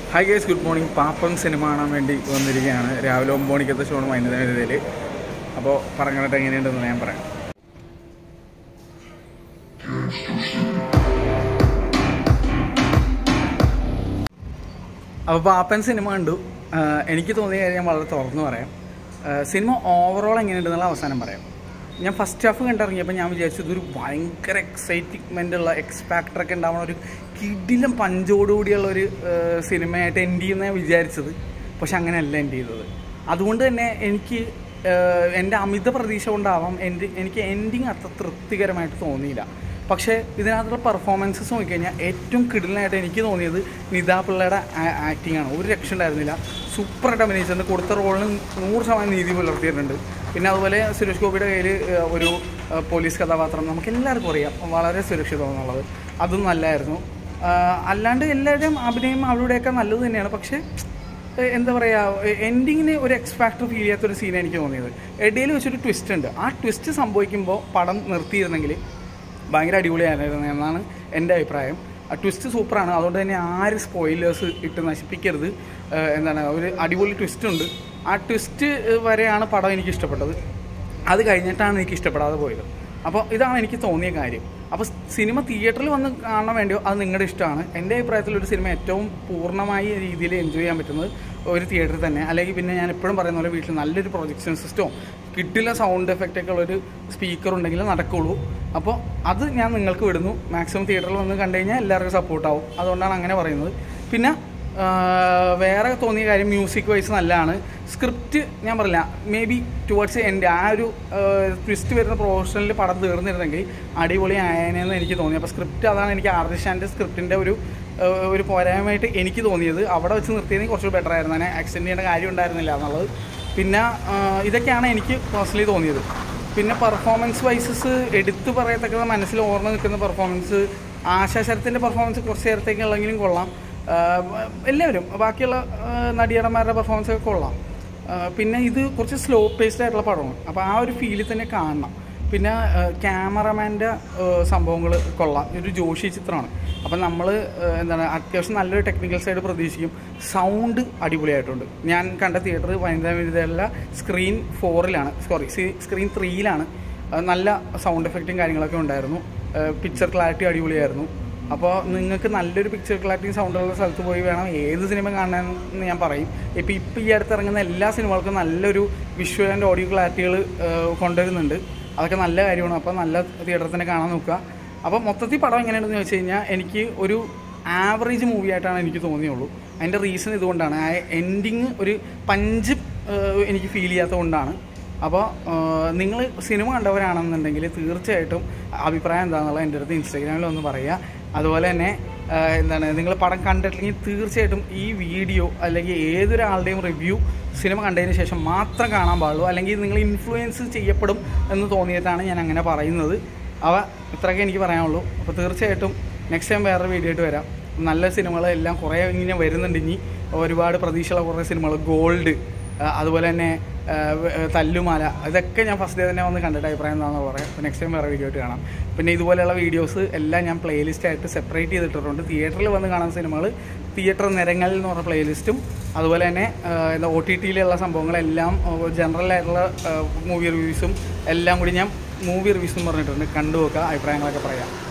hi guys good morning പാപ്പം cinema കാണാൻ വേണ്ടി വന്നിരിക്കുകയാണ് രാവിലെ ഒമ്പത് മണിക്കത്തെ ഷോണ് വൈകുന്നേരം അപ്പോൾ പറഞ്ഞിട്ട് എങ്ങനെയുണ്ടെന്ന് ഞാൻ പറയാം അപ്പോൾ പാപ്പൻ സിനിമ കണ്ടു ആഹ് എനിക്ക് തോന്നിയ കാര്യം ഞാൻ വളരെ തുറന്നു പറയാം ആഹ് സിനിമ ഓവറോൾ എങ്ങനെയുണ്ടെന്നുള്ള അവസാനം പറയാം ഞാൻ ഫസ്റ്റ് ഹാഫ് കണ്ടിറങ്ങിയപ്പോൾ ഞാൻ വിചാരിച്ചു ഇതൊരു ഭയങ്കര എക്സൈറ്റ്മെൻ്റ് ഉള്ള എക്സ്പാക്ടറൊക്കെ ഉണ്ടാവുന്ന ഒരു കിടിലം പഞ്ചോടുകൂടിയുള്ള ഒരു ആഹ് സിനിമയായിട്ട് എൻഡ് ചെയ്യുന്ന ഞാൻ വിചാരിച്ചത് പക്ഷെ അങ്ങനെയല്ല എൻഡ് ചെയ്തത് അതുകൊണ്ട് തന്നെ എനിക്ക് ആഹ് എൻ്റെ അമിത പ്രതീക്ഷ കൊണ്ടാവാം എൻ്റെ എനിക്ക് എൻഡിങ് അത്ര തൃപ്തികരമായിട്ട് തോന്നിയില്ല പക്ഷേ ഇതിനകത്തുള്ള പെർഫോമൻസസ് നോക്കിക്കഴിഞ്ഞാൽ ഏറ്റവും കിടിലനായിട്ട് എനിക്ക് തോന്നിയത് നിതാ പിള്ളയുടെ ആക്ടിംഗ് ആണ് ഒരു രക്ഷ ഉണ്ടായിരുന്നില്ല സൂപ്പറായിട്ട് അഭിനയിച്ചിട്ടുണ്ട് കൊടുത്ത റോളിന് നൂറ് ശതമാനം നീതി പുലർത്തിയിട്ടുണ്ട് പിന്നെ അതുപോലെ സുരേഷ് ഗോപിയുടെ കയ്യിൽ ഒരു ആ, പോലീസ് കഥാപാത്രം നമുക്ക് എല്ലാവർക്കും അറിയാം വളരെ സുരക്ഷിതമെന്നുള്ളത് അതും നല്ലതായിരുന്നു ആ, അല്ലാണ്ട് എല്ലാവരുടെയും അഭിനയം അവരുടെയൊക്കെ നല്ലത് തന്നെയാണ് പക്ഷേ ഏഹ് എന്താ പറയുക എൻഡിങ്ങിന് ഒരു എക്സ് ഫാക്ടർ ഫീൽ ചെയ്യാത്തൊരു സീൻ എനിക്ക് തോന്നിയത് ഇടയിൽ വെച്ചൊരു ട്വിസ്റ്റ് ഉണ്ട് ആ ട്വിസ്റ്റ് സംഭവിക്കുമ്പോൾ പടം നിർത്തിയിരുന്നെങ്കിൽ ഭയങ്കര അടിപൊളിയായിരുന്നു എന്നാണ് എൻ്റെ അഭിപ്രായം ആ ട്വിസ്റ്റ് സൂപ്പറാണ് അതുകൊണ്ട് തന്നെ ആര് സ്പോയിലേഴ്സ് ഇട്ട് നശിപ്പിക്കരുത് ഏഹ് എന്താണ് ഒരു അടിപൊളി ട്വിസ്റ്റ് ഉണ്ട് ആ ട്വിസ്റ്റ് വരെയാണ് പടം എനിക്ക് ഇഷ്ടപ്പെട്ടത് അത് കഴിഞ്ഞിട്ടാണ് എനിക്ക് ഇഷ്ടപ്പെടാതെ പോയത് അപ്പോൾ ഇതാണ് എനിക്ക് തോന്നിയ കാര്യം അപ്പോൾ സിനിമ തിയേറ്ററിൽ വന്ന് കാണാൻ വേണ്ടിയോ അത് നിങ്ങളുടെ ഇഷ്ടമാണ് എൻ്റെ അഭിപ്രായത്തിൽ ഒരു സിനിമ ഏറ്റവും പൂർണ്ണമായ രീതിയിൽ എൻജോയ് ചെയ്യാൻ പറ്റുന്നത് ഒരു തിയേറ്ററിൽ തന്നെ അല്ലെങ്കിൽ പിന്നെ ഞാൻ എപ്പോഴും പറയുന്ന പോലെ വീട്ടിൽ നല്ലൊരു പ്രൊജക്ഷൻ സിസ്റ്റവും കിട്ടില്ല സൗണ്ട് എഫക്റ്റ് ഒക്കെ ഉള്ളൊരു സ്പീക്കർ ഉണ്ടെങ്കിൽ നടക്കുള്ളൂ അപ്പോൾ അത് ഞാൻ നിങ്ങൾക്ക് വിടുന്നു മാക്സിമം തിയേറ്ററിൽ വന്ന് കണ്ടു കഴിഞ്ഞാൽ എല്ലാവർക്കും സപ്പോർട്ടാവും അതുകൊണ്ടാണ് അങ്ങനെ പറയുന്നത് പിന്നെ ആഹ് വേറെ തോന്നിയ കാര്യം മ്യൂസിക് വൈസ് നല്ലതാണ് സ്ക്രിപ്റ്റ് ഞാൻ പറഞ്ഞില്ല മേ ബി ടുവേർഡ്സ് എൻ്റെ ആ ഒരു ട്വിസ്റ്റ് വരുന്ന പ്രൊഫഷണലിൽ പടം തീർന്നിരുന്നെങ്കിൽ അടിപൊളി ആയനെന്ന് എനിക്ക് തോന്നി അപ്പോൾ സ്ക്രിപ്റ്റ് അതാണ് എനിക്ക് ആർദിഷാൻ്റെ സ്ക്രിപ്റ്റിൻ്റെ ഒരു ആഹ് ഒരു പോരായ്മയായിട്ട് എനിക്ക് തോന്നിയത് അവിടെ വെച്ച് നിർത്തിയതെങ്കിൽ കുറച്ച് ബെറ്റർ ആയിരുന്നു അതിനെ ആക്സിഡൻറ്റ് ചെയ്യേണ്ട കാര്യം ഉണ്ടായിരുന്നില്ല എന്നുള്ളത് പിന്നെ ആഹ് ഇതൊക്കെയാണ് എനിക്ക് പേഴ്സണലി തോന്നിയത് പിന്നെ പെർഫോമൻസ് വൈസസ് എടുത്തു പറയത്തക്ക മനസ്സിൽ ഓർമ്മ നിൽക്കുന്ന പെർഫോമൻസ് ആശാശരത്തിൻ്റെ പെർഫോമൻസ് കുറച്ച് നേരത്തേക്കുള്ളെങ്കിലും കൊള്ളാം ആഹ് എല്ലാവരും ബാക്കിയുള്ള ആഹ് നടിയടന്മാരുടെ പെർഫോമൻസ് ഒക്കെ കൊള്ളാം ആഹ് പിന്നെ ഇത് കുറച്ച് സ്ലോ പേസ്ഡ് ആയിട്ടുള്ള പടമാണ് അപ്പോൾ ആ ഒരു ഫീലിൽ തന്നെ കാണണം പിന്നെ ക്യാമറമാൻ്റെ സംഭവങ്ങൾ കൊള്ളാം ഒരു ജോഷി ചിത്രമാണ് അപ്പം നമ്മൾ എന്താണ് അത്യാവശ്യം നല്ലൊരു ടെക്നിക്കൽ സൈഡ് പ്രതീക്ഷിക്കും സൗണ്ട് അടിപൊളിയായിട്ടുണ്ട് ഞാൻ കണ്ട തിയേറ്റർ വനിതാ വിരുദ്ധല്ല സ്ക്രീൻ ഫോറിലാണ് സോറി സ്ക്രീൻ ത്രീയിലാണ് നല്ല സൗണ്ട് എഫക്റ്റും കാര്യങ്ങളൊക്കെ ഉണ്ടായിരുന്നു പിക്ചർ ക്ലാരിറ്റി അടിപൊളിയായിരുന്നു അപ്പോൾ നിങ്ങൾക്ക് നല്ലൊരു പിക്ചർ ക്ലാരിറ്റിയും സൗണ്ടുള്ള സ്ഥലത്ത് പോയി വേണം ഏത് സിനിമ കാണാനെന്ന് ഞാൻ പറയും ഇപ്പോൾ ഇപ്പോൾ ഈ അടുത്ത് ഇറങ്ങുന്ന എല്ലാ സിനിമകൾക്കും നല്ലൊരു വിഷ്വൽ ആൻഡ് ഓഡിയോ ക്ലാരിറ്റികൾ കൊണ്ടുവരുന്നുണ്ട് അതൊക്കെ നല്ല കാര്യമാണ് അപ്പോൾ നല്ല തിയേറ്ററിൽ തന്നെ കാണാൻ നോക്കുക അപ്പോൾ മൊത്തത്തിൽ പടം എങ്ങനെയാണെന്ന് ചോദിച്ചു കഴിഞ്ഞാൽ എനിക്ക് ഒരു ആവറേജ് മൂവി ആയിട്ടാണ് എനിക്ക് തോന്നിയുള്ളൂ അതിൻ്റെ റീസൺ ഇതുകൊണ്ടാണ് ആ എൻഡിങ് ഒരു പഞ്ച് ഏഹ്, എനിക്ക് ഫീൽ ചെയ്യാത്തത് കൊണ്ടാണ് അപ്പോൾ നിങ്ങൾ സിനിമ കണ്ടവരാണെന്നുണ്ടെങ്കിൽ തീർച്ചയായിട്ടും അഭിപ്രായം എന്താണെന്നുള്ളത് എൻ്റെ അടുത്ത് ഇൻസ്റ്റാഗ്രാമിൽ ഒന്ന് പറയുക അതുപോലെ തന്നെ ആ, എന്താണ് നിങ്ങൾ പടം കണ്ടിട്ടില്ലെങ്കിൽ തീർച്ചയായിട്ടും ഈ വീഡിയോ അല്ലെങ്കിൽ ഏതൊരാളുടെയും റിവ്യൂ സിനിമ കണ്ടതിന് ശേഷം മാത്രം കാണാൻ പാടുള്ളൂ അല്ലെങ്കിൽ നിങ്ങൾ ഇൻഫ്ലുവൻസ് ചെയ്യപ്പെടും എന്ന് തോന്നിയിട്ടാണ് ഞാൻ അങ്ങനെ പറയുന്നത് അവ ഇത്രയൊക്കെ എനിക്ക് പറയാനുള്ളൂ അപ്പോൾ തീർച്ചയായിട്ടും നെക്സ്റ്റ് ടൈം വേറൊരു വീഡിയോ ആയിട്ട് വരാം നല്ല സിനിമകൾ എല്ലാം കുറേ ഇങ്ങനെ വരുന്നുണ്ട് ഇനി ഒരുപാട് പ്രതീക്ഷയുള്ള കുറേ സിനിമകൾ ഗോൾഡ് ആ, അതുപോലെ തന്നെ ആ, വ- ആ, തല്ലുമാല ഇതൊക്കെ ഞാൻ ഫസ്റ്റ് ഡേ തന്നെ വന്ന് കണ്ടിട്ട് അഭിപ്രായം എന്താണെന്ന് പറയാം അപ്പോൾ നെക്സ്റ്റ് ടൈം വേറെ വീഡിയോ ആയിട്ട് കാണാം പിന്നെ ഇതുപോലെയുള്ള വീഡിയോസ് എല്ലാം ഞാൻ പ്ലേലിസ്റ്റ് ആയിട്ട് സെപ്പറേറ്റ് ചെയ്തിട്ടിട്ടുണ്ട് തിയേറ്ററിൽ വന്ന് കാണുന്ന സിനിമകൾ തിയേറ്റർ നിരങ്ങളിൽ എന്ന് പറഞ്ഞ പ്ലേലിസ്റ്റും അതുപോലെ തന്നെ ആ, എന്താ ഒ ടി ടിയിലുള്ള സംഭവങ്ങളെല്ലാം ജനറൽ ആയിട്ടുള്ള മൂവി റിവ്യൂസും എല്ലാം കൂടി ഞാൻ മൂവി റിവ്യൂസ് എന്ന് പറഞ്ഞിട്ടുണ്ട് കണ്ടു നോക്കുക അഭിപ്രായങ്ങളൊക്കെ പറയാം